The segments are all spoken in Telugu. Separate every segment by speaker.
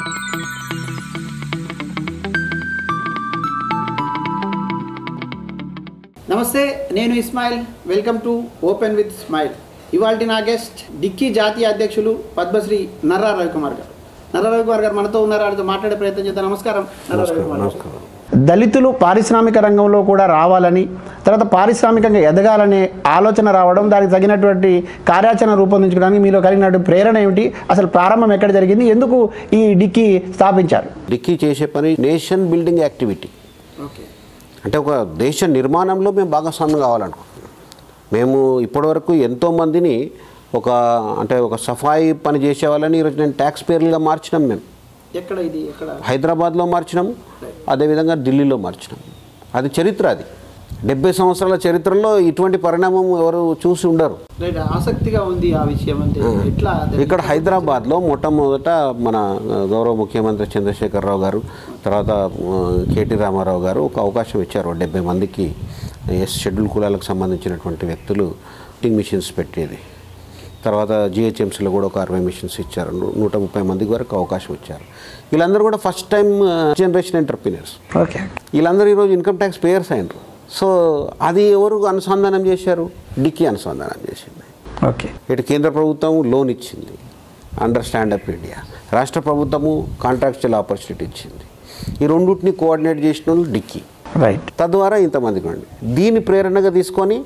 Speaker 1: నమస్తే నేను Ismail welcome to open with smile ఇవాళ నా గెస్ట్ డిక్కీ జాతీయ అధ్యక్షులు పద్మశ్రీ నర్రా రవికుమార్ గారు నర్రా రవికుమార్ గారు మనతో ఉన్నారు ఆయనతో మాట్లాడే ప్రయత్నం చేద్దాం నమస్కారం నర్రా రవికుమార్ గారు. దళితులు పారిశ్రామిక రంగంలో కూడా రావాలని తర్వాత పారిశ్రామికంగా ఎదగాలనే ఆలోచన రావడం దానికి తగినటువంటి కార్యాచరణ రూపొందించుకోవడానికి మీలో కలిగినటువంటి ప్రేరణ ఏమిటి అసలు ప్రారంభం ఎక్కడ జరిగింది ఎందుకు ఈ డిక్కీ స్థాపించారు
Speaker 2: డిక్కీ చేసే పని నేషన్ బిల్డింగ్ యాక్టివిటీ
Speaker 1: ఓకే
Speaker 2: అంటే ఒక దేశ నిర్మాణంలో మేము భాగస్వామ్యం కావాలనుకుంటున్నాం మేము ఇప్పటివరకు ఎంతోమందిని ఒక అంటే ఒక సఫాయి పని చేసే వాళ్ళని ఈరోజు నేను ట్యాక్స్ పేర్లుగా మార్చినాం మేము
Speaker 1: ఎక్కడ ఇది ఎక్కడ
Speaker 2: హైదరాబాద్లో మార్చినాము అదేవిధంగా ఢిల్లీలో మార్చినాం అది చరిత్ర అది డెబ్బై సంవత్సరాల చరిత్రలో ఇటువంటి పరిణామం ఎవరు చూసి ఉండరు
Speaker 1: రైట్ ఆసక్తిగా ఉంది ఆ విషయం అంటే ఎట్లా
Speaker 2: ఇక్కడ హైదరాబాద్లో మొట్టమొదట మన ఆ, గౌరవ ముఖ్యమంత్రి చంద్రశేఖరరావు గారు తర్వాత ఆ, కేటీ రామారావు గారు ఒక అవకాశం ఇచ్చారు డెబ్బై మందికి ఎస్ షెడ్యూల్ కులాలకు సంబంధించినటువంటి వ్యక్తులు టింగ్ మిషన్స్ పెట్టేది తర్వాత జిహెచ్ఎంసీలో కూడా ఒక అరవై మిషన్స్ ఇచ్చారు నూ- నూట ముప్పై మందికి వరకు అవకాశం ఇచ్చారు వీళ్ళందరూ కూడా first time generation entrepreneurs
Speaker 1: okay
Speaker 2: వీళ్ళందరూ ఈరోజు ఇన్కమ్ ట్యాక్స్ పేయర్స్ అయినరు సో అది ఎవరు అనుసంధానం చేశారు డిక్కీ అనుసంధానం చేసింది
Speaker 1: ఓకే
Speaker 2: ఇటు కేంద్ర ప్రభుత్వం లోన్ ఇచ్చింది అండర్ స్టాండప్ ఇండియా రాష్ట్ర ప్రభుత్వము కాంట్రాక్చువల్ ఆపర్చునిటీ ఇచ్చింది ఈ రెండింటిని కోఆర్డినేట్ చేసిన వాళ్ళు డిక్కీ
Speaker 1: రైట్
Speaker 2: తద్వారా ఇంతమందికి ఉండి దీన్ని ప్రేరణగా తీసుకొని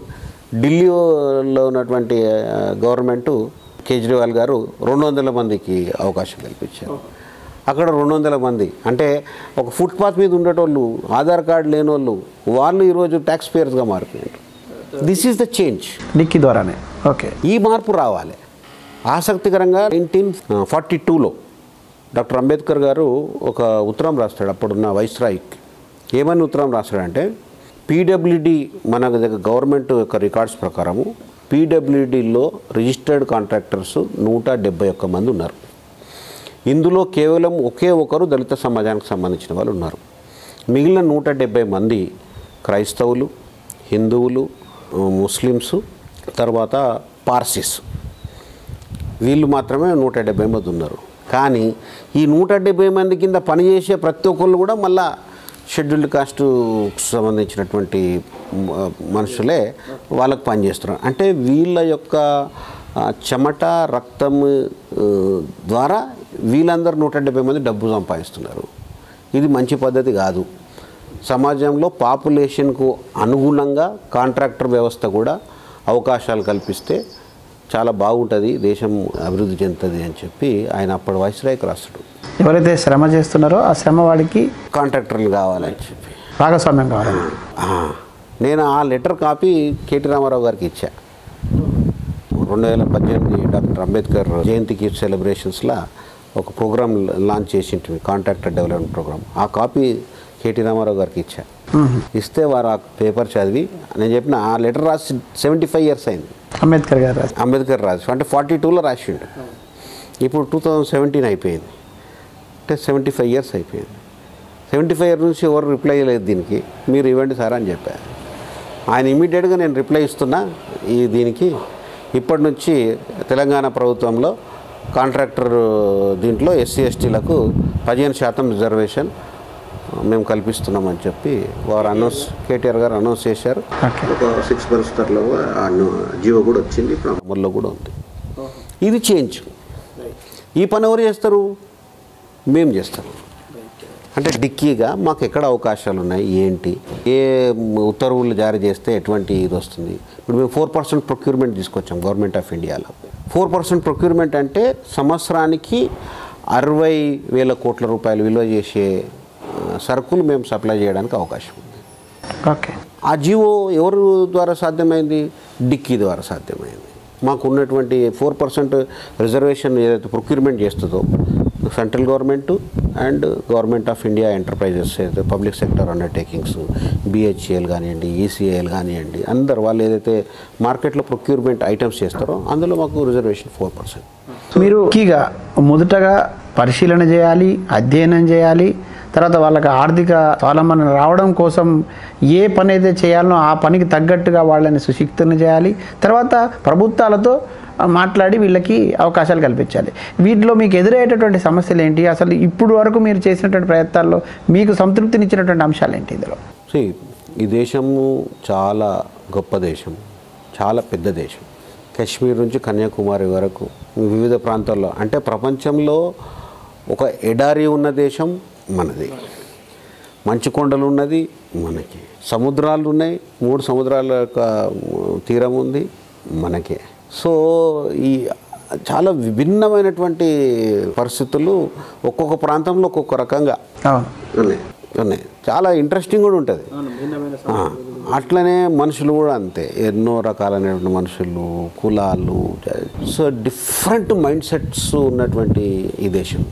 Speaker 2: ఢిల్లీలో ఉన్నటువంటి ఆ, గవర్నమెంట్ కేజ్రీవాల్ గారు రెండు వందల మందికి అవకాశం కల్పించారు అక్కడ రెండు వందల మంది అంటే ఒక ఫుట్పాత్ మీద ఉండేటోళ్ళు ఆధార్ కార్డు లేని వాళ్ళు వాళ్ళు ఈరోజు ట్యాక్స్ పేయర్స్గా మారిపోయారు this is the change
Speaker 1: DICCI ద్వారానే ఓకే
Speaker 2: ఈ మార్పు రావాలి ఆసక్తికరంగా నైన్టీన్ ఫార్టీ టూలో డాక్టర్ అంబేద్కర్ గారు ఒక ఉత్తరం రాస్తాడు అప్పుడున్న వైస్రాయిక్ ఏమని ఉత్తరం రాస్తాడంటే పీడబ్ల్యూడి మన దగ్గర గవర్నమెంట్ యొక్క రికార్డ్స్ ప్రకారము పీడబ్ల్యూడిలో రిజిస్టర్డ్ కాంట్రాక్టర్స్ నూట డెబ్బై ఒక్క మంది ఉన్నారు ఇందులో కేవలం ఒకే ఒకరు దళిత సమాజానికి సంబంధించిన వాళ్ళు ఉన్నారు మిగిలిన నూట డెబ్బై మంది క్రైస్తవులు హిందువులు ముస్లిమ్స్ తర్వాత పార్సీస్ వీళ్ళు మాత్రమే నూట డెబ్బై మంది ఉన్నారు కానీ ఈ నూట డెబ్బై మంది కింద పనిచేసే ప్రతి ఒక్కళ్ళు కూడా మళ్ళా షెడ్యూల్డ్ కాస్ట్ సంబంధించినటువంటి మ- మనుషులే వాళ్ళకి పనిచేస్తున్నారు అంటే వీళ్ళ యొక్క ఆ, చెమట రక్తం ఆ, ద్వారా వీళ్ళందరూ నూట డెబ్బై మంది డబ్బు సంపాదిస్తున్నారు ఇది మంచి పద్ధతి కాదు సమాజంలో పాపులేషన్కు అనుగుణంగా కాంట్రాక్టర్ వ్యవస్థ కూడా అవకాశాలు కల్పిస్తే చాలా బాగుంటుంది దేశం అభివృద్ధి చెందుతుంది అని చెప్పి ఆయన అప్పటి వైస్రాయకు రాస్తాడు
Speaker 1: ఎవరైతే శ్రమ చేస్తున్నారో ఆ శ్రమ వాడికి
Speaker 2: కాంట్రాక్టర్లు కావాలని చెప్పి
Speaker 1: భాగస్వామ్యం కావాలి
Speaker 2: ఆ, నేను ఆ లెటర్ కాపీ కేటీ రామారావు గారికి ఇచ్చా రెండు వేల పద్దెనిమిది డాక్టర్ అంబేద్కర్ జయంతికి సెలబ్రేషన్స్లో ఒక ప్రోగ్రామ్ లాంచ్ చేసింటుంది కాంట్రాక్టర్ డెవలప్మెంట్ ప్రోగ్రామ్ ఆ కాపీ కేటీ రామారావు గారికి ఇచ్చా ఇస్తే వారు ఆ పేపర్ చదివి నేను చెప్పిన ఆ లెటర్ రాసి సెవెంటీ ఫైవ్ ఇయర్స్ అయింది
Speaker 1: అంబేద్కర్ గారు రాసి
Speaker 2: అంబేద్కర్ రాసి అంటే ఫార్టీ టూలో రాసిండు ఇప్పుడు టూ థౌజండ్ సెవెంటీన్ అయిపోయింది అంటే సెవెంటీ ఫైవ్ ఇయర్స్ అయిపోయింది సెవెంటీ ఫైవ్ ఇయర్స్ నుంచి ఎవరు రిప్లై ఇవ్వలేదు దీనికి మీరు ఇవ్వండి సార్ అని చెప్పారు ఆయన ఇమీడియట్గా నేను రిప్లై ఇస్తున్నా ఈ దీనికి ఇప్పటి నుంచి తెలంగాణ ప్రభుత్వంలో కాంట్రాక్టర్ దీంట్లో ఎస్సీ ఎస్టీలకు పదిహేను శాతం రిజర్వేషన్ మేము కల్పిస్తున్నామని చెప్పి వారు అనౌన్స్ కేటీఆర్ గారు అనౌన్స్ చేశారు
Speaker 1: ఓకే
Speaker 2: ఒక సిక్స్ మంత్స్ తర్వాత జియో కూడా వచ్చింది ఇప్పుడు అమల్లో కూడా ఉంది ఇది చేంజ్ ఈ పని ఎవరు చేస్తారు మేము చేస్తాం అంటే డిక్కీగా మాకు ఎక్కడ అవకాశాలు ఉన్నాయి ఏంటి ఏ ఉత్తర్వులు జారీ చేస్తే ఎటువంటి ఇది వస్తుంది ఇప్పుడు మేము ఫోర్ పర్సెంట్ ప్రొక్యూర్మెంట్ తీసుకొచ్చాం గవర్నమెంట్ ఆఫ్ ఇండియాలో ఫోర్ పర్సెంట్ ప్రొక్యూర్మెంట్ అంటే సంవత్సరానికి అరవై వేల కోట్ల రూపాయలు విలువ చేసే ఆ, సరుకులు మేము సప్లై చేయడానికి అవకాశం ఉంది
Speaker 1: ఓకే
Speaker 2: ఆ జీవో ఎవరు ద్వారా సాధ్యమైంది డిక్కీ ద్వారా సాధ్యమైంది మాకు ఉన్నటువంటి ఫోర్ పర్సెంట్ రిజర్వేషన్ ఏదైతే ప్రొక్యూర్మెంట్ చేస్తుందో central government and government of India enterprises ఏదైతే పబ్లిక్ సెక్టర్ అండర్టేకింగ్స్ బిహెచ్ఏఎల్ కానివ్వండి ఈసీఐఎల్ కానివ్వండి అందరు వాళ్ళు ఏదైతే మార్కెట్లో ప్రొక్యూర్మెంట్ ఐటమ్స్ చేస్తారో అందులో మాకు రిజర్వేషన్ ఫోర్ పర్సెంట్
Speaker 1: మీరు కీగా మొదటగా పరిశీలన చేయాలి అధ్యయనం చేయాలి తర్వాత వాళ్ళకి ఆర్థిక స్వావలంబన రావడం కోసం ఏ పని అయితే చేయాలనో ఆ పనికి తగ్గట్టుగా వాళ్ళని సుశిక్తుని చేయాలి తర్వాత ప్రభుత్వాలతో ఆ, మాట్లాడి వీళ్ళకి అవకాశాలు కల్పించాలి వీటిలో మీకు ఎదురయ్యేటటువంటి సమస్యలు ఏంటి అసలు ఇప్పుడు వరకు మీరు చేసినటువంటి ప్రయత్నాల్లో మీకు సంతృప్తినిచ్చినటువంటి అంశాలు ఏంటి ఇందులో
Speaker 2: See, ఈ దేశము చాలా గొప్ప దేశం చాలా పెద్ద దేశం కాశ్మీర్ నుంచి కన్యాకుమారి వరకు వివిధ ప్రాంతాల్లో అంటే ప్రపంచంలో ఒక ఎడారి ఉన్న దేశం మనది మంచు కొండలు ఉన్నది మనకి సముద్రాలు ఉన్నాయి మూడు సముద్రాల యొక్క తీరం ఉంది మనకే సో ఈ చాలా విభిన్నమైనటువంటి పరిస్థితులు ఒక్కొక్క ప్రాంతంలో ఒక్కొక్క రకంగా
Speaker 1: అవును
Speaker 2: ఉన్నాయి ఉన్నాయి చాలా ఇంట్రెస్టింగ్ కూడా ఉంటుంది ఆ, అట్లనే మనుషులు కూడా అంతే ఎన్నో రకాలైనటువంటి మనుషులు కులాలు సో డిఫరెంట్ మైండ్ సెట్స్ ఉన్నటువంటి ఈ దేశం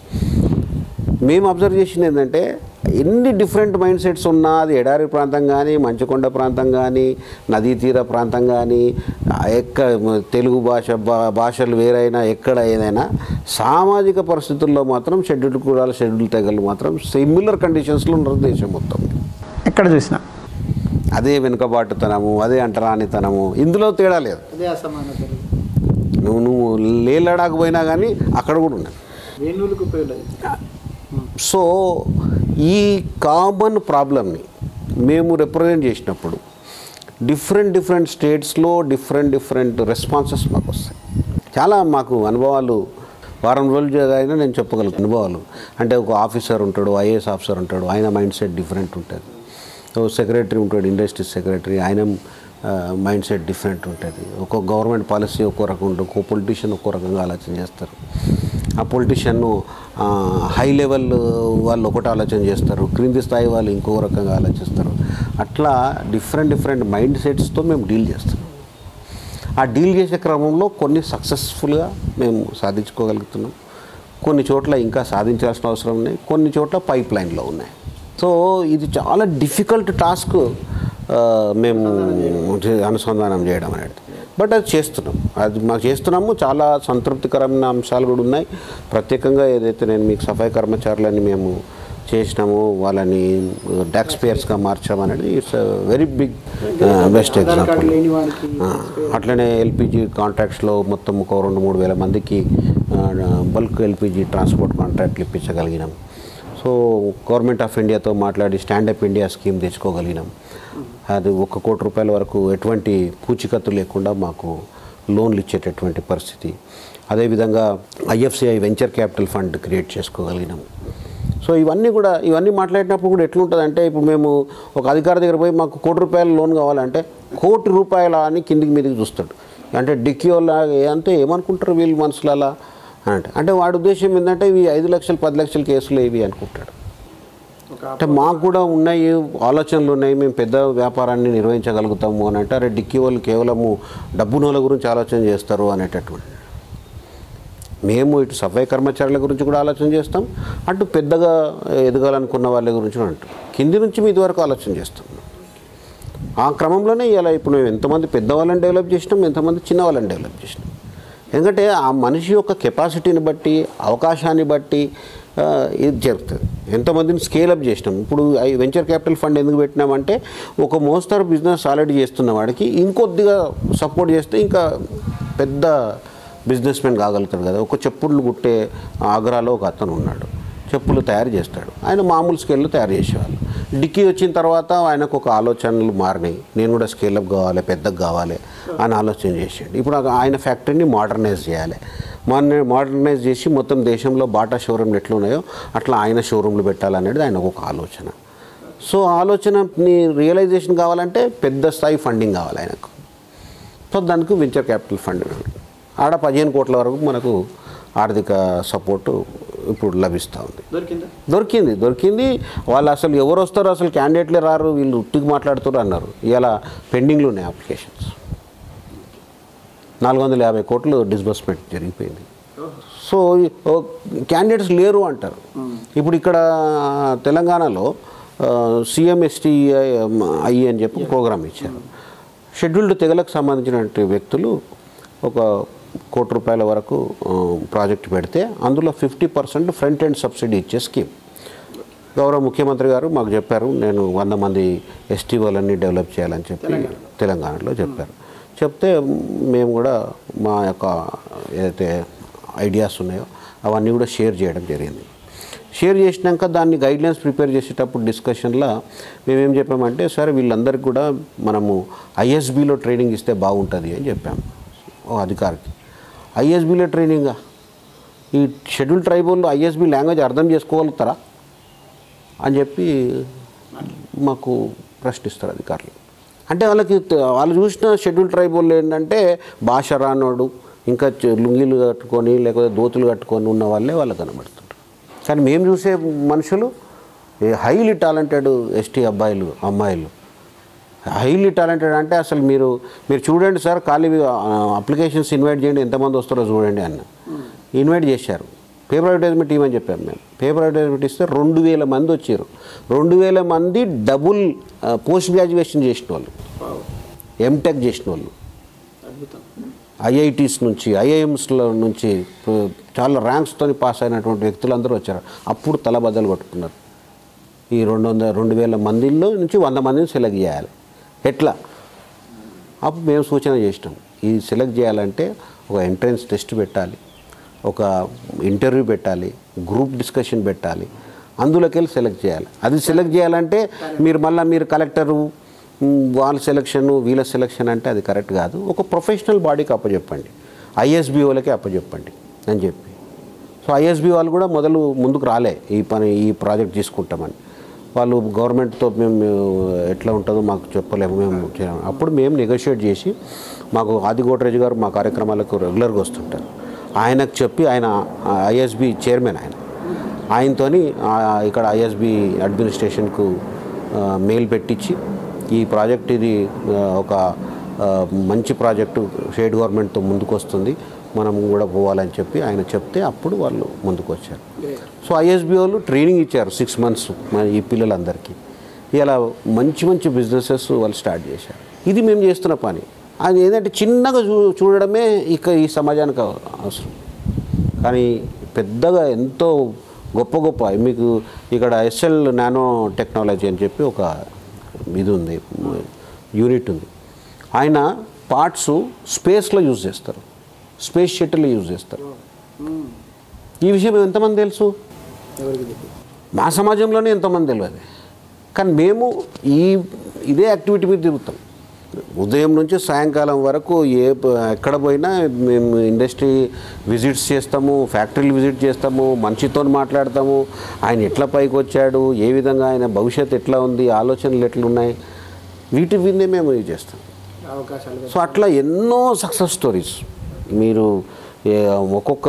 Speaker 2: మేము అబ్జర్వ్ చేసింది ఏంటంటే ఎన్ని డిఫరెంట్ మైండ్ సెట్స్ ఉన్నా అది ఎడారి ప్రాంతం కానీ మంచుకొండ ప్రాంతం కానీ నదీ తీర ప్రాంతం కానీ ఎక్క తెలుగు భాష భా- భాషలు వేరైనా ఎక్కడ ఏదైనా సామాజిక పరిస్థితుల్లో మాత్రం షెడ్యూల్ కులాలు షెడ్యూల్ తెగలు మాత్రం సిమిలర్ కండిషన్స్లో ఉన్నారు దేశం మొత్తం
Speaker 1: ఎక్కడ చూసినా
Speaker 2: అదే వెనుకబాటుతనము అదే అంటరానితనము ఇందులో తేడా లేదు
Speaker 1: అదే అసమానత
Speaker 2: నువ్వు నువ్వు లే లడాక్ పోయినా కానీ అక్కడ కూడా ఉన్నాయి
Speaker 1: వేణువులకు
Speaker 2: సో ఈ కామన్ ప్రాబ్లమ్ని మేము రిప్రజెంట్ చేసినప్పుడు డిఫరెంట్ డిఫరెంట్ స్టేట్స్లో డిఫరెంట్ డిఫరెంట్ రెస్పాన్సెస్ మాకు వస్తాయి చాలా మాకు అనుభవాలు వారం రోజులు అయినా నేను చెప్పగలుగుతాను అనుభవాలు అంటే ఒక ఆఫీసర్ ఉంటాడు ఐఏఎస్ ఆఫీసర్ ఉంటాడు ఆయన మైండ్ సెట్ డిఫరెంట్ ఉంటుంది ఓ సెక్రటరీ ఉంటాడు ఇండస్ట్రీ సెక్రటరీ ఆయన మైండ్ సెట్ డిఫరెంట్ ఉంటుంది ఒక్కొక్క గవర్నమెంట్ పాలసీ ఒక్కో రకం ఉంటుంది ఒక్కో పొలిటీషియన్ ఒక్కో రకంగా ఆలోచన చేస్తారు ఆ పొలిటీషియన్ హై లెవెల్ వాళ్ళు ఒకటి ఆలోచన చేస్తారు క్రింది స్థాయి వాళ్ళు ఇంకో రకంగా ఆలోచిస్తారు అట్లా డిఫరెంట్ డిఫరెంట్ మైండ్ సెట్స్తో మేము డీల్ చేస్తాం ఆ డీల్ చేసే క్రమంలో కొన్ని సక్సెస్ఫుల్గా మేము సాధించుకోగలుగుతున్నాం కొన్ని చోట్ల ఇంకా సాధించాల్సిన అవసరం ఉన్నాయి కొన్ని చోట్ల పైప్ లైన్లో ఉన్నాయి సో ఇది చాలా డిఫికల్ట్ టాస్క్ మేము చే- అనుసంధానం చేయడం అనేది బట్ అది చేస్తున్నాం అది మాకు చేస్తున్నాము చాలా సంతృప్తికరమైన అంశాలు కూడా ఉన్నాయి ప్రత్యేకంగా ఏదైతే నేను మీకు సఫాయి కర్మచారులని మేము చేసినాము వాళ్ళని ట్యాక్స్ పేయర్స్గా మార్చామనేది it's very big best example
Speaker 1: లేని వారికి
Speaker 2: ఆ, అట్లనే ఎల్పిజి కాంట్రాక్ట్స్లో మొత్తం ఒక రెండు మూడు వేల మందికి బల్క్ ఎల్పిజి ట్రాన్స్పోర్ట్ కాంట్రాక్ట్లు ఇప్పించగలిగినాం సో గవర్నమెంట్ ఆఫ్ ఇండియాతో మాట్లాడి స్టాండప్ ఇండియా స్కీమ్ తెచ్చుకోగలిగినాం అది ఒక కోటి రూపాయల వరకు ఎటువంటి పూచికత్తు లేకుండా మాకు లోన్లు ఇచ్చేటటువంటి పరిస్థితి అదేవిధంగా IFCI venture capital fund create చేసుకోగలిగినాం సో ఇవన్నీ కూడా ఇవన్నీ మాట్లాడినప్పుడు కూడా ఎట్లుంటుంది అంటే ఇప్పుడు మేము ఒక అధికారి దగ్గర పోయి మాకు కోటి రూపాయల లోన్ కావాలంటే కోటి రూపాయల అని కిందికి మీదకి చూస్తాడు అంటే డిక్కీ వాళ్ళ అంటే ఏమనుకుంటారు వీళ్ళు మనసులు అలా అని అంటే అంటే వాడి ఉద్దేశం ఏంటంటే ఇవి ఐదు లక్షలు పది లక్షల కేసులు ఇవి అనుకుంటాడు అంటే మాకు కూడా ఉన్నాయి ఆలోచనలు ఉన్నాయి మేము పెద్ద వ్యాపారాన్ని నిర్వహించగలుగుతాము అని అంటే అరే డిక్కీ వాళ్ళు కేవలము డబ్బు నోల గురించి ఆలోచన చేస్తారు అనేటటువంటి మేము ఇటు సఫాయి కర్మచారుల గురించి కూడా ఆలోచన చేస్తాం అటు పెద్దగా ఎదగాలనుకున్న వాళ్ళ గురించి కూడా అంటాం కింది నుంచి మీది వరకు ఆలోచన చేస్తాం ఆ క్రమంలోనే ఇలా ఇప్పుడు మేము ఎంతమంది పెద్దవాళ్ళని డెవలప్ చేసినాం ఎంతమంది చిన్న వాళ్ళని డెవలప్ చేసినాం ఎందుకంటే ఆ మనిషి యొక్క కెపాసిటీని బట్టి అవకాశాన్ని బట్టి ఆ, ఇది జరుగుతుంది ఎంతమందిని స్కేలప్ చేసినాం ఇప్పుడు ఈ వెంచర్ క్యాపిటల్ ఫండ్ ఎందుకు పెట్టినామంటే ఒక మోస్తరు బిజినెస్ ఆల్రెడీ చేస్తున్న వాడికి ఇంకొద్దిగా సపోర్ట్ చేస్తే ఇంకా పెద్ద బిజినెస్ మ్యాన్ కాగలుగుతాడు కదా ఒక చెప్పులు కుట్టే ఆగ్రాలో ఒక అతను ఉన్నాడు చెప్పులు తయారు చేస్తాడు ఆయన మామూలు స్కేల్లో తయారు చేసేవాళ్ళు డిక్కీ వచ్చిన తర్వాత ఆయనకు ఒక ఆలోచనలు మారినాయి నేను కూడా స్కేలప్ కావాలి పెద్దగా కావాలి అని ఆలోచన చేసాడు ఇప్పుడు ఆ- ఆయన ఫ్యాక్టరీని మోడర్నైజ్ చేయాలి మోడర్నై మోడర్నైజ్ చేసి మొత్తం దేశంలో బాటా షోరూమ్లు ఎట్లా ఉన్నాయో అట్లా ఆయన షోరూమ్లు పెట్టాలనేది ఆయన ఒక ఆలోచన సో ఆ ఆలోచనని రియలైజేషన్ కావాలంటే పెద్ద స్థాయి ఫండింగ్ కావాలి ఆయనకు సో దానికి వెంచర్ క్యాపిటల్ ఫండ్ ఆడ పదిహేను కోట్ల వరకు మనకు ఆర్థిక సపోర్టు ఇప్పుడు లభిస్తూ ఉంది
Speaker 1: దొరికిందా
Speaker 2: దొరికింది దొరికింది వాళ్ళు అసలు ఎవరు వస్తారో అసలు క్యాండిడేట్లే రారు వీళ్ళు ఉట్టికి మాట్లాడుతారు అన్నారు ఇలా పెండింగ్లో ఉన్నాయి అప్లికేషన్స్ నాలుగు వందల యాభై కోట్లు డిస్బర్స్మెంట్ జరిగిపోయింది సో క్యాండిడేట్స్ లేరు అంటారు ఇప్పుడు ఇక్కడ తెలంగాణలో సిఎంఎస్టీ ఐ అని చెప్పి ప్రోగ్రామ్ ఇచ్చారు షెడ్యూల్డ్ తెగలకు సంబంధించినటువంటి వ్యక్తులు ఒక కోటి రూపాయల వరకు ఆ, ప్రాజెక్ట్ పెడితే అందులో fifty percent front end subsidy ఇచ్చే స్కీమ్ గౌరవ ముఖ్యమంత్రి గారు మాకు చెప్పారు నేను వంద మంది ఎస్టీ వాళ్ళని డెవలప్ చేయాలని చెప్పి తెలంగాణలో చెప్పారు చెప్తే మేము కూడా మా యొక్క ఏదైతే ఐడియాస్ ఉన్నాయో అవన్నీ కూడా షేర్ చేయడం జరిగింది షేర్ చేసినాక దాన్ని గైడ్లైన్స్ ప్రిపేర్ చేసేటప్పుడు డిస్కషన్లో మేమేం చెప్పామంటే సరే వీళ్ళందరికీ కూడా మనము ఐఎస్బిలో ట్రైనింగ్ ఇస్తే బాగుంటుంది అని చెప్పాము ఓ అధికారికి ఐఎస్బిలో ట్రైనింగా ఈ షెడ్యూల్ ట్రైబల్ ఐఎస్బి లాంగ్వేజ్ అర్థం చేసుకోగలుగుతారా అని చెప్పి మాకు ప్రశ్నిస్తారు అధికారులు అంటే వాళ్ళకి త- వాళ్ళు చూసిన షెడ్యూల్ ట్రైబల్ ఏంటంటే భాష రానోడు ఇంకా చ- లుంగీలు కట్టుకొని లేకపోతే దోతులు కట్టుకొని ఉన్న వాళ్ళే వాళ్ళకి కనబడుతుంటారు కానీ మేము చూసే మనుషులు హైలీ టాలెంటెడ్ ఎస్టీ అబ్బాయిలు అమ్మాయిలు హైలీ టాలెంటెడ్ అంటే అసలు మీరు మీరు చూడండి సార్ ఖాళీ అప్లికేషన్స్ ఇన్వైట్ చేయండి ఎంతమంది వస్తారో చూడండి అన్న ఇన్వైట్ చేశారు పేపర్ అడ్వర్టైజ్మెంట్ ఇవ్వని చెప్పాము మేము పేపర్ అడ్వర్టైజ్మెంట్ ఇస్తే రెండు వేల మంది వచ్చారు రెండు వేల మంది డబుల్ పోస్ట్ గ్రాడ్యుయేషన్ చేసిన వాళ్ళు
Speaker 1: వావ్.
Speaker 2: ఎంటెక్ చేసిన వాళ్ళు
Speaker 1: అద్భుతం
Speaker 2: ఐఐటీస్ నుంచి ఐఐఎమ్స్లో నుంచి ప- చాలా ర్యాంక్స్తో పాస్ అయినటువంటి వ్యక్తులందరూ వచ్చారు అప్పుడు తల బద్దలు కొట్టుకున్నారు ఈ రెండు వందల రెండు వేల మందిలో నుంచి వంద మందిని సెలెక్ట్ చేయాలి ఎట్లా అప్పుడు మేము సూచన చేసినాం ఈ సెలెక్ట్ చేయాలంటే ఒక ఎంట్రన్స్ టెస్ట్ పెట్టాలి ఒక ఇంటర్వ్యూ పెట్టాలి గ్రూప్ డిస్కషన్ పెట్టాలి అందులోకి వెళ్ళి సెలెక్ట్ చేయాలి అది సెలెక్ట్ చేయాలంటే మీరు మళ్ళీ మీరు కలెక్టరు మ్, వాళ్ళ సెలక్షన్ వీళ్ళ సెలక్షన్ అంటే అది కరెక్ట్ కాదు ఒక ప్రొఫెషనల్ బాడీకి అప్పచెప్పండి ఐఎస్బి వాళ్ళకి అప్పచెప్పండి అని చెప్పి సో ఐఎస్బి వాళ్ళు కూడా మొదలు ముందుకు రాలే ఈ పని ఈ ప్రాజెక్ట్ తీసుకుంటామని వాళ్ళు గవర్నమెంట్తో మేము ఎట్లా ఉంటుందో మాకు చెప్పలేము మేము చేయలేము. అప్పుడు మేము నెగోషియేట్ చేసి మాకు ఆదిగోటరాజు గారు మా కార్యక్రమాలకు రెగ్యులర్గా వస్తుంటారు ఆయనకు చెప్పి ఆయన ఐఎస్బి చైర్మన్ ఆయన ఆయనతోని ఆ, ఇక్కడ ఐఎస్బి అడ్మినిస్ట్రేషన్కు ఆ, మెయిల్ పెట్టించి ఈ ప్రాజెక్ట్ ఇది ఆ, ఒక ఆ, మంచి ప్రాజెక్టు స్టేట్ గవర్నమెంట్తో ముందుకు వస్తుంది మనం కూడా పోవాలని చెప్పి ఆయన చెప్తే అప్పుడు వాళ్ళు ముందుకు వచ్చారు
Speaker 1: గ్రేట్
Speaker 2: సో ఐఎస్బి వాళ్ళు ట్రైనింగ్ ఇచ్చారు సిక్స్ మంత్స్ మన ఈ పిల్లలందరికీ ఇలా మంచి మంచి బిజినెసెస్ వాళ్ళు స్టార్ట్ చేశారు ఇది మేము చేస్తున్న పని అది ఏంటంటే చిన్నగా చూ చూడడమే ఇక ఈ సమాజానికి అవసరం కానీ పెద్దగా ఎంతో గొప్ప గొప్ప మీకు ఇక్కడ ఎస్ఎల్ నానో టెక్నాలజీ అని చెప్పి ఒక ఇది ఉంది యూనిట్ ఉంది ఆయన పార్ట్స్ స్పేస్లో యూజ్ చేస్తారు స్పేస్ షటిల్ యూజ్ చేస్తారు
Speaker 1: మ్మ్.
Speaker 2: ఈ విషయం ఎంతమంది తెలుసు
Speaker 1: ఎవరికి తెలియదు
Speaker 2: మా సమాజంలోనే ఎంతోమంది తెలియదు కానీ మేము ఈ ఇదే యాక్టివిటీ మీద తిరుగుతాం ఉదయం నుంచి సాయంకాలం వరకు ఏ ప- ఎక్కడ పోయినా మేము ఇండస్ట్రీ విజిట్స్ చేస్తాము ఫ్యాక్టరీలు విజిట్ చేస్తాము మనిషితో మాట్లాడతాము ఆయన ఎట్లా పైకి వచ్చాడు ఏ విధంగా ఆయన భవిష్యత్తు ఎట్లా ఉంది ఆలోచనలు ఎట్లా ఉన్నాయి వీటి మీదే మేము ఇది చేస్తాం
Speaker 1: అవకాశాలు
Speaker 2: సో అట్లా ఎన్నో సక్సెస్ స్టోరీస్ మీరు ఏ, ఒక్కొక్క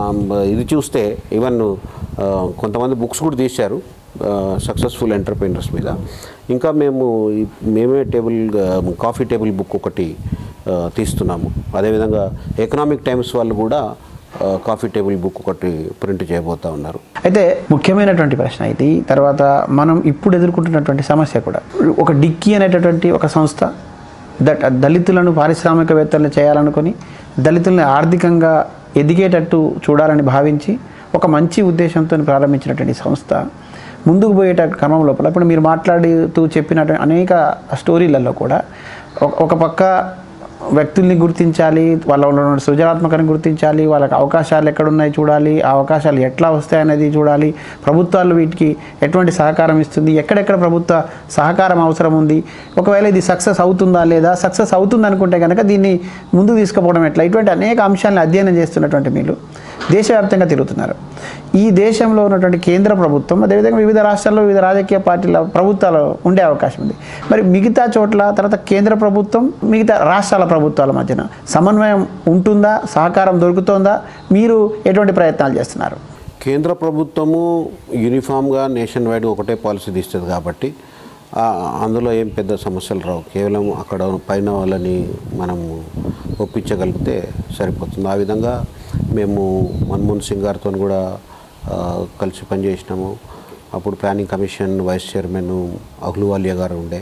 Speaker 2: ఇది చూస్తే ఈవెన్ ఆ, కొంతమంది బుక్స్ కూడా తీశారు సక్సెస్ఫుల్ ఎంటర్ప్రైనర్స్ మీద ఇంకా మేము ఈ- మేమే టేబుల్ కాఫీ టేబుల్ బుక్ ఒకటి ఆ, తీస్తున్నాము అదేవిధంగా ఎకనామిక్ టైమ్స్ వాళ్ళు కూడా ఆ, కాఫీ టేబుల్ బుక్ ఒకటి ప్రింట్ చేయబోతా ఉన్నారు
Speaker 3: అయితే ముఖ్యమైనటువంటి ప్రశ్న ఇది తర్వాత మనం ఇప్పుడు ఎదుర్కొంటున్నటువంటి సమస్య కూడా ఒక డిక్కీ అనేటటువంటి ఒక సంస్థ దట్ దళితులను పారిశ్రామికవేత్తలు చేయాలనుకొని దళితులను ఆర్థికంగా ఎదిగేటట్టు చూడాలని భావించి ఒక మంచి ఉద్దేశంతో ప్రారంభించినటువంటి సంస్థ ముందుకు పోయేట క్రమం లోపల ఇప్పుడు మీరు మాట్లాడుతూ చెప్పినటువంటి అనేక స్టోరీలలో కూడా ఒక- ఒక పక్క వ్యక్తుల్ని గుర్తించాలి వాళ్ళ ఉన్న సృజనాత్మకతను గుర్తించాలి వాళ్ళకి అవకాశాలు ఎక్కడ ఉన్నాయి చూడాలి ఆ అవకాశాలు ఎట్లా వస్తాయి అనేది చూడాలి ప్రభుత్వాలు వీటికి ఎటువంటి సహకారం ఇస్తుంది ఎక్కడెక్కడ ప్రభుత్వ సహకారం అవసరం ఉంది ఒకవేళ ఇది సక్సెస్ అవుతుందా లేదా సక్సెస్ అవుతుంది అనుకుంటే కనుక దీన్ని ముందుకు తీసుకుపోవడం ఎట్లా ఇటువంటి అనేక అంశాలను అధ్యయనం చేస్తున్నటువంటి మీరు దేశవ్యాప్తంగా తిరుగుతున్నారు ఈ దేశంలో ఉన్నటువంటి కేంద్ర ప్రభుత్వం అదేవిధంగా వివిధ రాష్ట్రాల్లో వివిధ రాజకీయ పార్టీల ప్రభుత్వాలు ఉండే అవకాశం ఉంది మరి మిగతా చోట్ల తర్వాత కేంద్ర ప్రభుత్వం మిగతా రాష్ట్రాల ప్రభుత్వాల మధ్యన సమన్వయం ఉంటుందా సహకారం దొరుకుతుందా మీరు ఎటువంటి ప్రయత్నాలు చేస్తున్నారు
Speaker 2: కేంద్ర ప్రభుత్వము యూనిఫామ్గా నేషన్ వైడ్ ఒకటే పాలసీ తీస్తుంది కాబట్టి ఆ, అందులో ఏం పెద్ద సమస్యలు రావు కేవలం అక్కడ పైన వాళ్ళని మనము ఒప్పించగలిగితే సరిపోతుంది ఆ విధంగా మేము మన్మోహన్ సింగ్ గారితో కూడా ఆ, కలిసి పనిచేసినాము అప్పుడు planning commission vice chairman Ahluwalia గారు ఉండే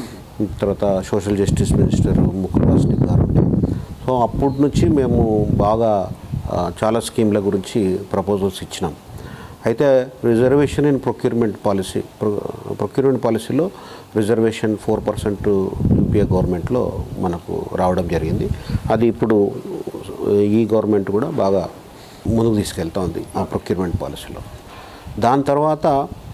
Speaker 2: తర్వాత social justice minister Mukul Wasnik గారు ఉండే సో అప్పటి నుంచి మేము బాగా ఆ, చాలా స్కీమ్ల గురించి ప్రపోజల్స్ ఇచ్చినాం అయితే reservation in procurement policy procurement పాలసీలో రిజర్వేషన్ ఫోర్ పర్సెంట్ యూపీఏ గవర్నమెంట్లో మనకు రావడం జరిగింది అది ఇప్పుడు ఈ గవర్నమెంట్ కూడా బాగా ముందుకు తీసుకెళ్తా ఉంది ఆ ప్రొక్యూర్మెంట్ పాలసీలో దాని తర్వాత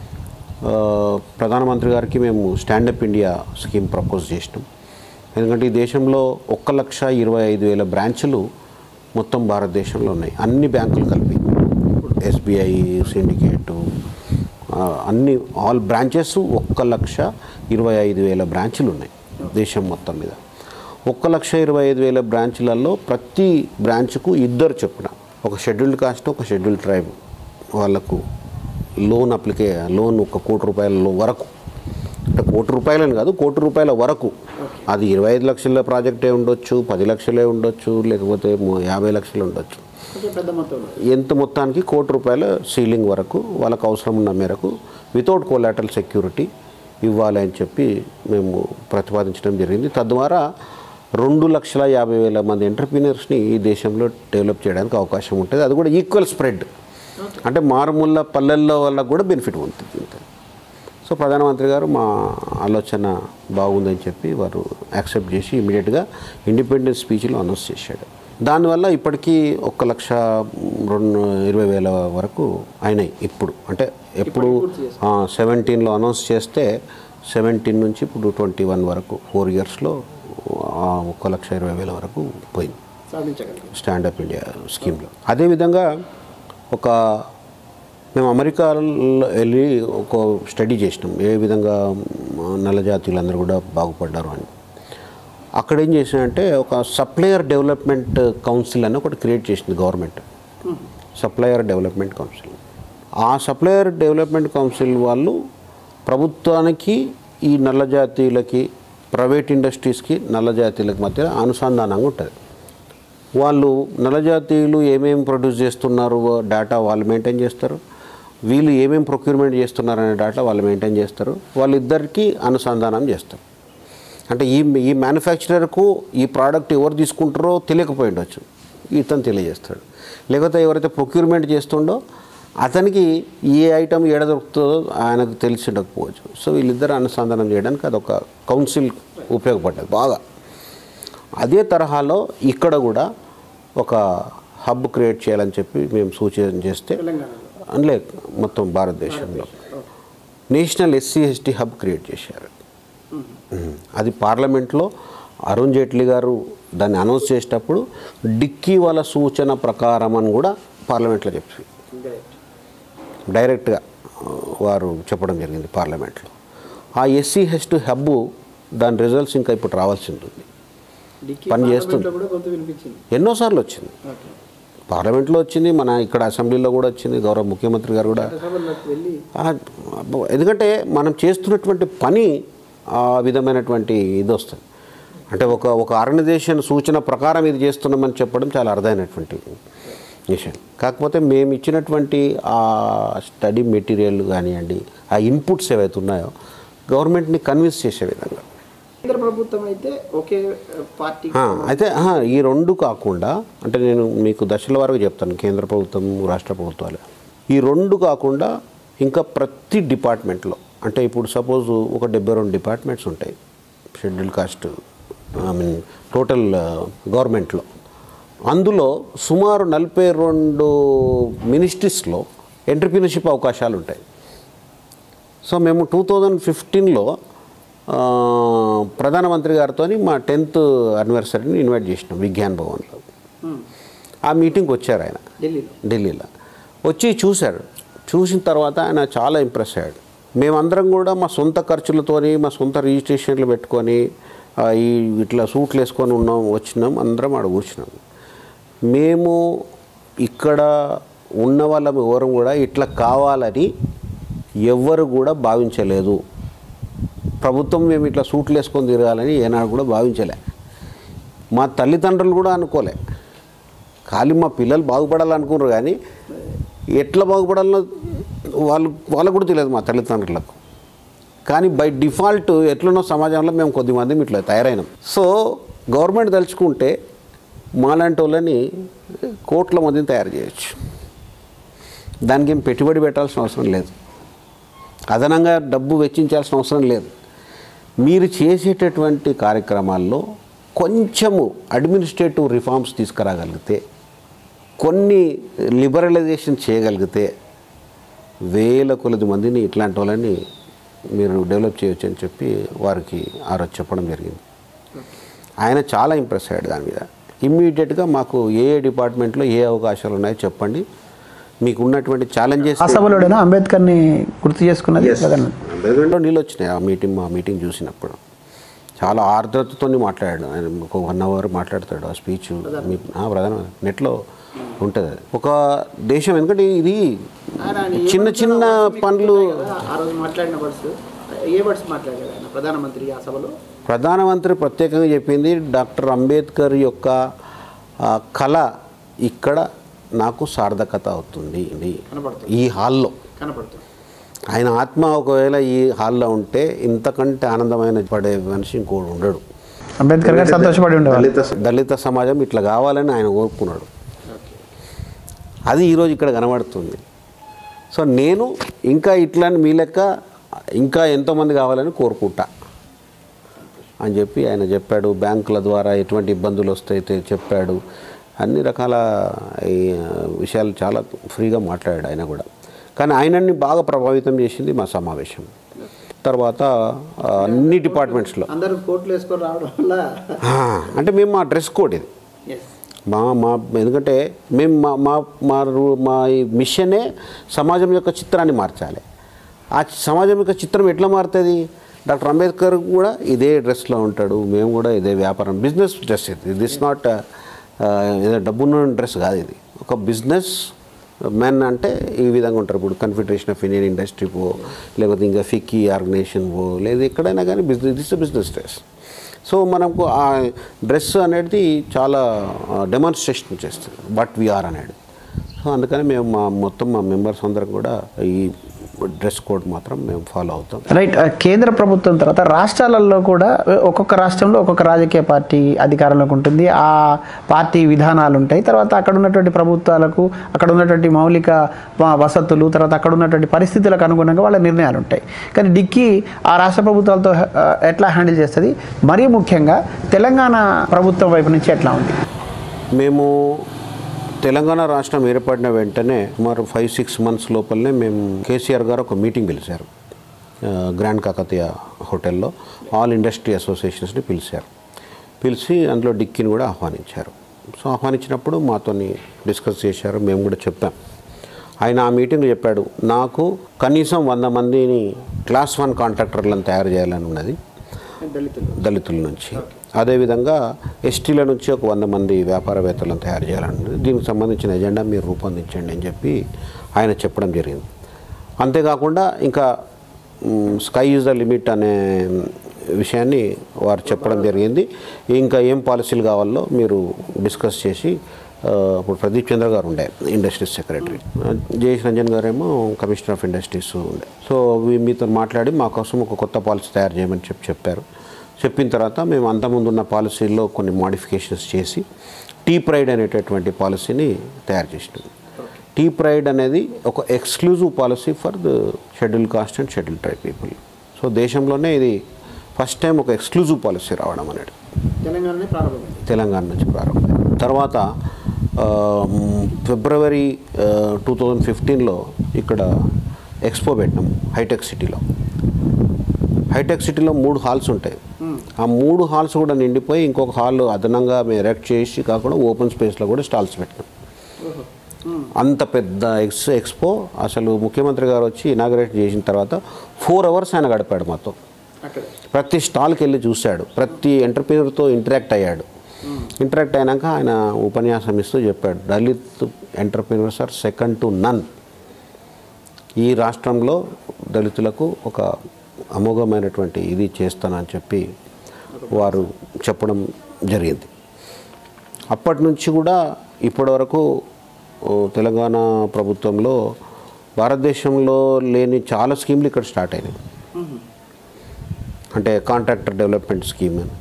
Speaker 2: ఆ, ప్రధానమంత్రి గారికి మేము స్టాండప్ ఇండియా స్కీమ్ ప్రపోజ్ చేసినాం ఎందుకంటే ఈ దేశంలో ఒక్క లక్ష ఇరవై ఐదు వేల బ్రాంచులు మొత్తం భారతదేశంలో ఉన్నాయి అన్ని బ్యాంకులు కలిపి ఎస్బీఐ సిండికేటు ఆ, అన్ని ఆల్ బ్రాంచెస్ ఒక్క లక్ష ఇరవై ఐదు వేల బ్రాంచులు ఉన్నాయి దేశం మొత్తం మీద ఒక్క లక్ష ఇరవై ఐదు వేల బ్రాంచులలో ప్రతి బ్రాంచ్కు ఇద్దరు చొప్పున ఒక షెడ్యూల్డ్ కాస్ట్ ఒక షెడ్యూల్డ్ ట్రైబ్ వాళ్ళకు లోన్ అప్లికే లోన్ ఒక కోటి రూపాయల లో- వరకు అంటే కోటి రూపాయలని కాదు కోటి రూపాయల వరకు అది ఇరవై ఐదు లక్షల ప్రాజెక్టే ఉండొచ్చు పది లక్షలే ఉండొచ్చు లేకపోతే ము- యాభై లక్షలు ఉండొచ్చు
Speaker 1: కొంచెం పెద్ద మొత్తంలో
Speaker 2: ఎంత మొత్తానికి కోటి రూపాయల సీలింగ్ వరకు వాళ్ళకు అవసరం ఉన్న మేరకు వితౌట్ కోలాటరల్ సెక్యూరిటీ ఇవ్వాలి అని చెప్పి మేము ప్రతిపాదించడం జరిగింది తద్వారా రెండు లక్షల యాభై వేల మంది ఎంటర్ప్రీనర్స్ని ఈ దేశంలో డెవలప్ చేయడానికి అవకాశం ఉంటుంది అది కూడా ఈక్వల్ స్ప్రెడ్ అంటే మారుమూల పల్లెల్లో వాళ్ళకు కూడా బెనిఫిట్ ఉంటుంది సో ప్రధానమంత్రి గారు మా ఆలోచన బాగుందని చెప్పి వారు యాక్సెప్ట్ చేసి ఇమీడియట్గా ఇండిపెండెన్స్ స్పీచ్లో అనౌన్స్ చేశాడు దానివల్ల ఇప్పటికీ ఒక్క లక్ష రెండు ఇరవై వేల వరకు అయినాయి ఇప్పుడు అంటే ఎప్పుడు సెవెంటీన్లో అనౌన్స్ చేస్తే సెవెంటీన్ నుంచి ఇప్పుడు ట్వంటీ వన్ వరకు ఫోర్ ఇయర్స్లో ఒక్క లక్ష ఇరవై వేల వరకు పోయింది
Speaker 1: సాధించగలిగాం
Speaker 2: స్టాండప్ ఇండియా స్కీమ్లో అదేవిధంగా ఒక మేము అమెరికాలో వెళ్ళి ఒక స్టడీ చేసినాం ఏ విధంగా నల్ల జాతీయులందరూ కూడా బాగుపడ్డారు అని అక్కడ ఏం చేసినంటే ఒక సప్లయర్ డెవలప్మెంట్ కౌన్సిల్ అని ఒకటి క్రియేట్ చేసింది గవర్నమెంట్ సప్లయర్ డెవలప్మెంట్ కౌన్సిల్ ఆ సప్లయర్ డెవలప్మెంట్ కౌన్సిల్ వాళ్ళు ప్రభుత్వానికి ఈ నల్ల జాతీయులకి ప్రైవేట్ ఇండస్ట్రీస్కి నల్ల జాతీయులకి మధ్య అనుసంధానంగా ఉంటుంది వాళ్ళు నల్లజాతీయులు ఏమేమి ప్రొడ్యూస్ చేస్తున్నారు డేటా వాళ్ళు మెయింటైన్ చేస్తారు వీళ్ళు ఏమేమి ప్రొక్యూర్మెంట్ చేస్తున్నారు అనే డేటా వాళ్ళు మెయింటైన్ చేస్తారు వాళ్ళిద్దరికీ అనుసంధానం చేస్తారు అంటే ఈ ఈ మ్యానుఫ్యాక్చరర్కు ఈ ప్రోడక్ట్ ఎవరు తీసుకుంటారో తెలియకపోయి ఉండొచ్చు ఇతను తెలియజేస్తాడు లేకపోతే ఎవరైతే ప్రొక్యూర్మెంట్ చేస్తుండో అతనికి ఏ ఐటమ్ ఏడ దొరుకుతుందో ఆయనకు తెలిసి ఉండకపోవచ్చు సో వీళ్ళిద్దరు అనుసంధానం చేయడానికి అదొక కౌన్సిల్ ఉపయోగపడ్డది బాగా అదే తరహాలో ఇక్కడ కూడా ఒక హబ్ క్రియేట్ చేయాలని చెప్పి మేము సూచన చేస్తే
Speaker 1: తెలంగాణలో
Speaker 2: అనలే మొత్తం భారతదేశంలో national SC ST hub create చేశారు ఉమ్. అది పార్లమెంట్లో అరుణ్ జైట్లీ గారు దాన్ని అనౌన్స్ చేసేటప్పుడు డిక్కీ వాళ్ళ సూచన ప్రకారం అని కూడా పార్లమెంట్లో చెప్పి
Speaker 1: గ్రేట్
Speaker 2: డైరెక్ట్గా ఆ, వారు చెప్పడం జరిగింది పార్లమెంట్లో ఆ ఎస్సీ హెస్ట్ హబ్ దాని రిజల్ట్స్ ఇంకా ఇప్పుడు రావాల్సి ఉంటుంది
Speaker 1: డిక్కీ
Speaker 2: పని చేస్తుంది.
Speaker 1: పార్లమెంట్లో కూడా కొంత వినిపించింది
Speaker 2: ఎన్నోసార్లు వచ్చింది
Speaker 1: ఓకే
Speaker 2: పార్లమెంట్లో వచ్చింది మన ఇక్కడ అసెంబ్లీలో కూడా వచ్చింది గౌరవ ముఖ్యమంత్రి గారు కూడా
Speaker 1: చట్టసభల్లోకి వెళ్ళి
Speaker 2: ఆ, అబ్బో, ఎందుకంటే మనం చేస్తున్నటువంటి పని ఆ విధమైనటువంటి ఇది వస్తుంది అంటే ఒక ఒక ఆర్గనైజేషన్ సూచన ప్రకారం ఇది చేస్తున్నామని చెప్పడం చాలా అరుదైనటువంటి విషయం కాకపోతే మేము ఇచ్చినటువంటి ఆ స్టడీ మెటీరియల్ కానివ్వండి ఆ ఇన్పుట్స్ ఏవైతే ఉన్నాయో గవర్నమెంట్ని కన్విన్స్ చేసే విధంగా
Speaker 1: కేంద్ర ప్రభుత్వం అయితే ఒకే పార్టీ
Speaker 2: ఆ, అయితే ఆహా, ఈ రెండు కాకుండా అంటే నేను మీకు దశల వరకు చెప్తాను కేంద్ర ప్రభుత్వం రాష్ట్ర ప్రభుత్వాలు ఈ రెండు కాకుండా ఇంకా ప్రతి డిపార్ట్మెంట్లో అంటే ఇప్పుడు సపోజ్ ఒక డెబ్బై రెండు డిపార్ట్మెంట్స్ ఉంటాయి schedule caste I mean total గవర్నమెంట్లో అందులో సుమారు నలభై రెండు మినిస్ట్రీస్లో ఎంటర్ప్రీనర్షిప్ అవకాశాలు ఉంటాయి సో మేము టూ థౌజండ్ ఫిఫ్టీన్లో ప్రధానమంత్రి గారితో మా టెన్త్ యానివర్సరీని ఇన్వైట్ చేసినాం విజ్ఞాన్ భవన్లో
Speaker 1: ఉమ్,
Speaker 2: ఆ మీటింగ్కి వచ్చారు ఆయన
Speaker 1: ఢిల్లీలో
Speaker 2: ఢిల్లీలో వచ్చి చూశాడు చూసిన తర్వాత ఆయన చాలా ఇంప్రెస్ అయ్యాడు మేమందరం కూడా మా సొంత ఖర్చులతోని మా సొంత రిజిస్ట్రేషన్లు పెట్టుకొని ఆ, ఈ ఇట్లా సూట్లు వేసుకొని ఉన్నాం వచ్చినాం అందరం ఆడ కూర్చున్నాం మేము ఇక్కడ ఉన్న వాళ్ళం ఎవరు కూడా ఇట్లా కావాలని ఎవ్వరు కూడా భావించలేదు ప్రభుత్వం మేము ఇట్లా సూట్లు వేసుకొని తిరగాలని ఏనాడు కూడా భావించలే మా తల్లిదండ్రులు కూడా అనుకోలే ఖాళీ మా పిల్లలు బాగుపడాలనుకున్నారు కానీ ఎట్లా బాగుపడాలో వాళ్ళు వాళ్ళకు కూడా తెలియదు మా తల్లిదండ్రులకు కానీ బై డిఫాల్ట్ ఎట్లున్నో సమాజంలో మేము కొద్దిమంది ఇట్లా తయారైనాం సో గవర్నమెంట్ తలుచుకుంటే మాలాంటి వాళ్ళని కోట్ల మందిని తయారు చేయొచ్చు దానికి ఏం పెట్టుబడి పెట్టాల్సిన అవసరం లేదు అదనంగా డబ్బు వెచ్చించాల్సిన అవసరం లేదు మీరు చేసేటటువంటి కార్యక్రమాల్లో కొంచెము అడ్మినిస్ట్రేటివ్ రిఫార్మ్స్ తీసుకురాగలిగితే కొన్ని లిబరలైజేషన్ చేయగలిగితే వేల కొలది మందిని ఇట్లాంటి వాళ్ళని మీరు డెవలప్ చేయొచ్చు అని చెప్పి వారికి ఆ రోజు చెప్పడం జరిగింది ఆయన చాలా ఇంప్రెస్ అయ్యాడు దాని మీద ఇమ్మీడియట్గా మాకు ఏ ఏ డిపార్ట్మెంట్లో ఏ అవకాశాలు ఉన్నాయో చెప్పండి మీకు ఉన్నటువంటి ఛాలెంజెస్
Speaker 3: ఆ సభలోడేనా అంబేద్కర్ని గుర్తు చేసుకున్నది ప్రధాని
Speaker 2: బెదగంలో నీళ్ళు వచ్చినాయి ఆ మీటింగ్ మా మీటింగ్ చూసినప్పుడు చాలా ఆర్ద్రతతో మాట్లాడాడు ఆయన ఒక వన్ అవర్ మాట్లాడతాడు ఆ స్పీచ్ మీ ఆ, ప్రధాన నెట్లో ఉంటుంది అది. ఒక దేశం ఎందుకంటే ఇది చిన్న చిన్న పనులు
Speaker 1: ఆ రోజు మాట్లాడిన వర్డ్స్ ఏ వర్డ్స్ మాట్లాడారు ఆయన ప్రధానమంత్రి ఆ సభలో
Speaker 2: ప్రధానమంత్రి ప్రత్యేకంగా చెప్పింది డాక్టర్ అంబేద్కర్ యొక్క ఆ, కళ ఇక్కడ నాకు సార్థకత అవుతుంది ఇది
Speaker 1: కనపడుతుంది.
Speaker 2: ఈ హాల్లో
Speaker 1: కనపడుతుంది
Speaker 2: ఆయన ఆత్మ ఒకవేళ ఈ హాల్లో ఉంటే ఇంతకంటే ఆనందమైన పడే మనిషి ఇంకోడు ఉండడు
Speaker 3: అంబేద్కర్ గారు సంతోషపడి ఉండేవాళ్ళు
Speaker 2: దళిత దళిత సమాజం ఇట్లా కావాలని ఆయన కోరుకున్నాడు
Speaker 1: ఓకే
Speaker 2: అది ఈరోజు ఇక్కడ కనబడుతుంది సో నేను ఇంకా ఇట్లా మీ లెక్క ఇంకా ఎంతోమంది కావాలని కోరుకుంటా అని చెప్పి ఆయన చెప్పాడు బ్యాంకుల ద్వారా ఎటువంటి ఇబ్బందులు వస్తాయి తె- చెప్పాడు అన్ని రకాల ఈ విషయాలు చాలా ఫ్రీగా మాట్లాడాడు ఆయన కూడా కానీ ఆయనని బాగా ప్రభావితం చేసింది మా సమావేశం తర్వాత ఆ, అన్ని డిపార్ట్మెంట్స్లో
Speaker 1: అందరూ కోట్లు వేసుకొని రావడం వల్ల
Speaker 2: ఆ, అంటే మేము మా డ్రెస్ కోడ్ ఇది
Speaker 1: ఎస్
Speaker 2: మా మా ఎందుకంటే మేము మా మా మా రు- మా ఈ మిషనే సమాజం యొక్క చిత్రాన్ని మార్చాలి ఆ సమాజం యొక్క చిత్రం ఎట్లా మారుతుంది డాక్టర్ అంబేద్కర్ కూడా ఇదే డ్రెస్లో ఉంటాడు మేము కూడా ఇదే వ్యాపారం బిజినెస్ డ్రెస్ ఇది దిస్ నాట్ ఏదో డబ్బున్న డ్రెస్ కాదు ఇది ఒక బిజినెస్ మెన్ అంటే ఈ విధంగా ఉంటారు ఇప్పుడు కన్ఫెడరేషన్ ఆఫ్ ఇండియన్ ఇండస్ట్రీ పో లేకపోతే ఇంకా ఫిక్కీ ఆర్గనైజేషన్ పో లేదా ఎక్కడైనా కానీ business this business dress so మనకు ఆ డ్రెస్ అనేది చాలా డెమాన్స్ట్రేషన్ చేస్తుంది బట్ వీఆర్ అనేది సో అందుకని మేము మా మొత్తం మా మెంబర్స్ అందరం కూడా ఈ డ్రెస్ కోడ్ మాత్రం మేము ఫాలో అవుతాం
Speaker 3: రైట్ ఆ, కేంద్ర ప్రభుత్వం తర్వాత రాష్ట్రాలలో కూడా ఒక్కొక్క రాష్ట్రంలో ఒక్కొక్క రాజకీయ పార్టీ అధికారంలోకి ఉంటుంది ఆ పార్టీ విధానాలు ఉంటాయి తర్వాత అక్కడ ఉన్నటువంటి ప్రభుత్వాలకు అక్కడ ఉన్నటువంటి మౌలిక వ- వసతులు తర్వాత అక్కడ ఉన్నటువంటి పరిస్థితులకు అనుగుణంగా వాళ్ళ నిర్ణయాలు ఉంటాయి కానీ డిక్కీ ఆ రాష్ట్ర ప్రభుత్వాలతో ఆ, ఎట్లా హ్యాండిల్ చేస్తుంది మరీ ముఖ్యంగా తెలంగాణ ప్రభుత్వం వైపు నుంచి ఎట్లా ఉంది
Speaker 2: మేము తెలంగాణ రాష్ట్రం ఏర్పడిన వెంటనే సుమారు ఫైవ్ సిక్స్ మంత్స్ లోపలనే మేము కేసీఆర్ గారు ఒక మీటింగ్ పిలిచారు ఆ, గ్రాండ్ కాకతీయ హోటల్లో ఆల్ ఇండస్ట్రీ అసోసియేషన్స్ని పిలిచారు పిలిచి అందులో డిక్కీని కూడా ఆహ్వానించారు సో ఆహ్వానించినప్పుడు మాతోని డిస్కస్ చేశారు మేము కూడా చెప్పాం ఆయన ఆ మీటింగ్ చెప్పాడు నాకు కనీసం వంద మందిని క్లాస్ వన్ కాంట్రాక్టర్లను తయారు చేయాలని ఉన్నది
Speaker 1: దళితులు
Speaker 2: దళితుల నుంచి అదేవిధంగా ఎస్టీల నుంచి ఒక వంద మంది వ్యాపారవేత్తలను తయారు చేయాలని దీనికి సంబంధించిన ఎజెండా మీరు రూపొందించండి అని చెప్పి ఆయన చెప్పడం జరిగింది అంతేకాకుండా ఇంకా స్కై ఈజ్ ద లిమిట్ అనే విషయాన్ని వారు చెప్పడం జరిగింది ఇంకా ఏం పాలసీలు కావాలో మీరు డిస్కస్ చేసి ఆ, ఇప్పుడు ప్రదీప్ చంద్ర గారు ఉండే ఇండస్ట్రీస్ సెక్రటరీ జయేష్ రంజన్ గారేమో కమిషనర్ ఆఫ్ ఇండస్ట్రీస్ ఉండే సో వీ- మీతో మాట్లాడి మా కోసం ఒక కొత్త పాలసీ తయారు చేయమని చెప్పి చెప్పారు చెప్పిన తర్వాత మేము అంతకుముందు ఉన్న పాలసీల్లో కొన్ని మాడిఫికేషన్స్ చేసి టీ ప్రైడ్ అనేటటువంటి పాలసీని తయారు చేసినాం టీ ప్రైడ్ అనేది ఒక exclusive policy for the schedule caste and schedule tribe people so దేశంలోనే ఇది ఫస్ట్ టైం ఒక ఎక్స్క్లూజివ్ పాలసీ రావడం అనేది
Speaker 1: తెలంగాణనే ప్రారంభమైంది
Speaker 2: తెలంగాణ నుంచి ప్రారంభమైంది తర్వాత ఆ, మ్, ఫిబ్రవరి టూ థౌజండ్ ఫిఫ్టీన్లో ఇక్కడ ఎక్స్పో పెట్టినాం హైటెక్ సిటీలో హైటెక్ సిటీలో మూడు హాల్స్ ఉంటాయి ఆ మూడు హాల్స్ కూడా నిండిపోయి ఇంకొక హాల్ అదనంగా మేము ఎరెక్ట్ చేసి కాకుండా ఓపెన్ స్పేస్లో కూడా స్టాల్స్ పెట్టినాం అంత పెద్ద ఎక్స్ ఎక్స్పో అసలు ముఖ్యమంత్రి గారు వచ్చి ఇనాగ్రేట్ చేసిన తర్వాత ఫోర్ అవర్స్ ఆయన గడిపాడు మాతో
Speaker 1: అక్కడ
Speaker 2: ప్రతి స్టాల్కి వెళ్ళి చూశాడు ప్రతి ఎంటర్ప్రీనర్తో ఇంటరాక్ట్ అయ్యాడు ఇంటరాక్ట్ అయినాక ఆయన ఉపన్యాసం ఇస్తూ చెప్పాడు Dalit entrepreneurs are second to none ఈ రాష్ట్రంలో దళితులకు ఒక అమోఘమైనటువంటి ఇది చేస్తానని చెప్పి వారు చెప్పడం జరిగింది అప్పటి నుంచి కూడా ఇప్పటివరకు ఓ, తెలంగాణ ప్రభుత్వంలో భారతదేశంలో లేని చాలా స్కీమ్లు ఇక్కడ స్టార్ట్ అయినాయి అంటే కాంట్రాక్టర్ డెవలప్మెంట్ స్కీమ్ అని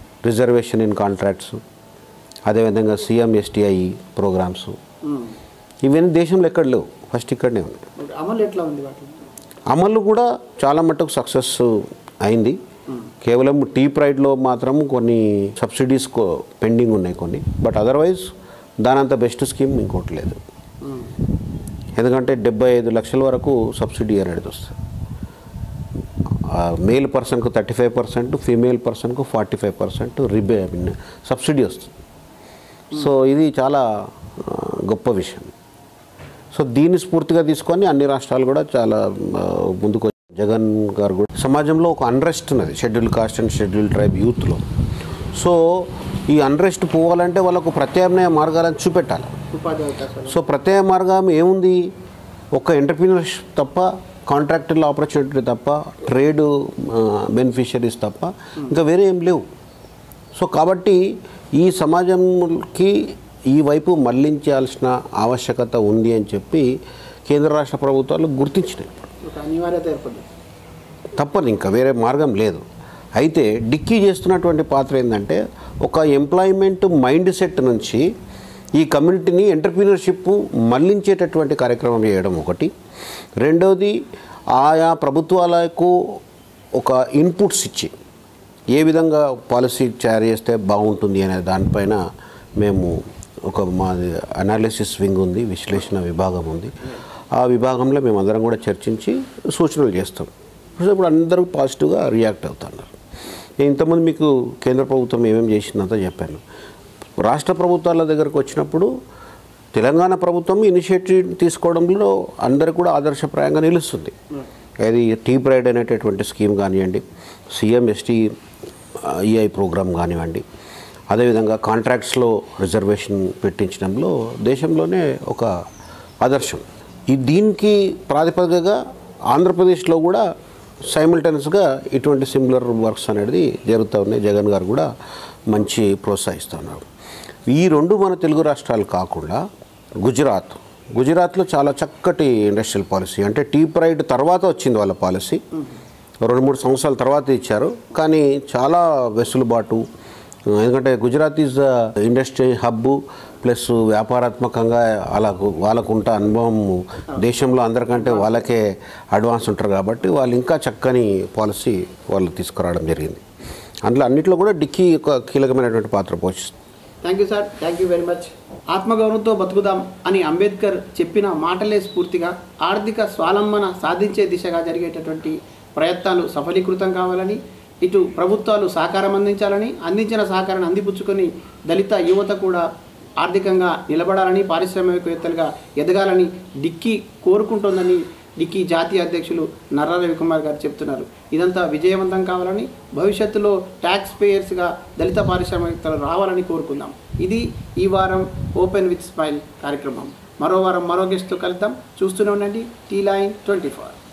Speaker 2: రిజర్వేషన్ ఇన్ కాంట్రాక్ట్స్ అదేవిధంగా సీఎం ఎస్టీఐ ప్రోగ్రామ్స్ ఇవన్నీ దేశంలో ఎక్కడ లేవు ఫస్ట్ ఇక్కడనే ఉన్నాయి
Speaker 1: ఓకే. అమలు ఎట్లా ఉంది వాటి
Speaker 2: అమలు కూడా చాలా మట్టుకు సక్సెస్ అయింది కేవలం టీ ప్రైడ్లో మాత్రం కొన్ని సబ్సిడీస్ పెండింగ్ ఉన్నాయి కొన్ని బట్ అదర్వైజ్ దానంత బెస్ట్ స్కీమ్ ఇంకోటి లేదు ఎందుకంటే డెబ్బై ఐదు లక్షల వరకు సబ్సిడీ అనేది వస్తుంది మేల్ పర్సన్కు థర్టీ ఫైవ్ పర్సెంట్ ఫీమేల్ పర్సన్కు ఫార్టీ ఫైవ్ పర్సెంట్ రిబే ఐ మీన్ సబ్సిడీ వస్తుంది సో ఇది చాలా ఆ, గొప్ప విషయం సో దీన్ని స్ఫూర్తిగా తీసుకొని అన్ని రాష్ట్రాలు కూడా చాలా ఆ, ముందుకు వచ్చాయి. జగన్ గారు కూడా సమాజంలో ఒక అన్రెస్ట్ ఉన్నది schedule caste and schedule tribe యూత్లో సో ఈ అన్రెస్ట్ పోవాలంటే వాళ్ళకు ప్రత్యామ్నాయ మార్గాలను చూపెట్టాలి
Speaker 1: ఉపాధి అవకాశాలు
Speaker 2: సో ప్రత్యయ మార్గం ఏముంది ఒక ఎంటర్ప్రీనర్షిప్ తప్ప కాంట్రాక్టుల ఆపర్చునిటీ తప్ప ట్రేడ్ బెనిఫిషరీస్ తప్ప ఇంకా వేరే ఏం లేవు సో కాబట్టి ఈ సమాజంకి ఈ వైపు మళ్లించాల్సిన ఆవశ్యకత ఉంది అని చెప్పి కేంద్ర రాష్ట్ర ప్రభుత్వాలు గుర్తించినాయి
Speaker 1: ఒక అనివార్యత ఏర్పడింది
Speaker 2: తప్పదు ఇంకా వేరే మార్గం లేదు అయితే డిక్కీ చేస్తున్నటువంటి పాత్ర ఏంటంటే ఒక ఎంప్లాయ్మెంట్ మైండ్ సెట్ నుంచి ఈ కమ్యూనిటీని ఎంటర్ప్రీనర్షిప్ మళ్లించేటటువంటి కార్యక్రమం చేయడం ఒకటి రెండవది ఆయా ప్రభుత్వాలకు ఒక ఇన్పుట్స్ ఇచ్చి ఏ విధంగా పాలసీ తయారు చేస్తే బాగుంటుంది అనే దానిపైన మేము ఒక మాది అనాలిసిస్ వింగ్ ఉంది విశ్లేషణ విభాగం ఉంది ఆ విభాగంలో మేము అందరం కూడా చర్చించి సూచనలు చేస్తాం సో ఇప్పుడు అందరూ పాజిటివ్గా రియాక్ట్ అవుతున్నారు నేను ఇంతకుముందు మీకు కేంద్ర ప్రభుత్వం ఏమేమి చేసిందంతా చెప్పాను రాష్ట్ర ప్రభుత్వాల దగ్గరకు వచ్చినప్పుడు తెలంగాణ ప్రభుత్వం ఇనిషియేటివ్ తీసుకోవడంలో అందరు కూడా ఆదర్శప్రాయంగా నిలుస్తుంది అది టీ ప్రైడ్ అనేటటువంటి స్కీమ్ కానివ్వండి సీఎం ఎస్టీ ఈఐ ప్రోగ్రామ్ కానివ్వండి అదేవిధంగా కాంట్రాక్ట్స్లో రిజర్వేషన్ పెట్టించడంలో దేశంలోనే ఒక ఆదర్శం ఈ దీనికి ప్రాతిపదికగా ఆంధ్రప్రదేశ్లో కూడా సైమిల్టనస్గా ఇటువంటి సిమిలర్ వర్క్స్ అనేది జరుగుతూ ఉన్నాయి జగన్ గారు కూడా మంచి ప్రోత్సహిస్తున్నారు ఈ రెండు మన తెలుగు రాష్ట్రాలు కాకుండా గుజరాత్ గుజరాత్లో చాలా చక్కటి ఇండస్ట్రియల్ పాలసీ అంటే టీ ప్రైడ్ తర్వాత వచ్చింది వాళ్ళ పాలసీ రెండు మూడు సంవత్సరాల తర్వాత ఇచ్చారు కానీ చాలా వెసులుబాటు ఎందుకంటే Gujarat is industry hub plus వ్యాపారాత్మకంగా వాళ్ళకు వాళ్ళకుంట అనుభవం దేశంలో అందరికంటే వాళ్ళకే అడ్వాన్స్ ఉంటారు కాబట్టి వాళ్ళు ఇంకా చక్కని పాలసీ వాళ్ళు తీసుకురావడం జరిగింది అందులో అన్నింటిలో కూడా డిక్కీ ఒక కీలకమైనటువంటి పాత్ర పోషిస్తుంది
Speaker 1: thank you sir thank you very much ఆత్మగౌరవంతో బతుకుదాం అని అంబేద్కర్ చెప్పిన మాటలే స్ఫూర్తిగా ఆర్థిక స్వాలంబన సాధించే దిశగా జరిగేటటువంటి ప్రయత్నాలు సఫలీకృతం కావాలని ఇటు ప్రభుత్వాలు సహకారం అందించాలని అందించిన సహకారాన్ని అందిపుచ్చుకొని దళిత యువత కూడా ఆర్థికంగా నిలబడాలని పారిశ్రామికవేత్తలుగా ఎదగాలని డిక్కీ కోరుకుంటోందని డిక్కీ జాతీయ అధ్యక్షులు నర్రా రవికుమార్ గారు చెప్తున్నారు ఇదంతా విజయవంతం కావాలని భవిష్యత్తులో ట్యాక్స్ పేయర్స్గా దళిత పారిశ్రామికవేత్తలు రావాలని కోరుకుందాం ఇది ఈ వారం ఓపెన్ విత్ స్మైల్ కార్యక్రమం మరో వారం మరో గెస్ట్తో కలుద్దాం చూస్తూనే ఉండండి టీ లైన్ ట్వంటీ ఫోర్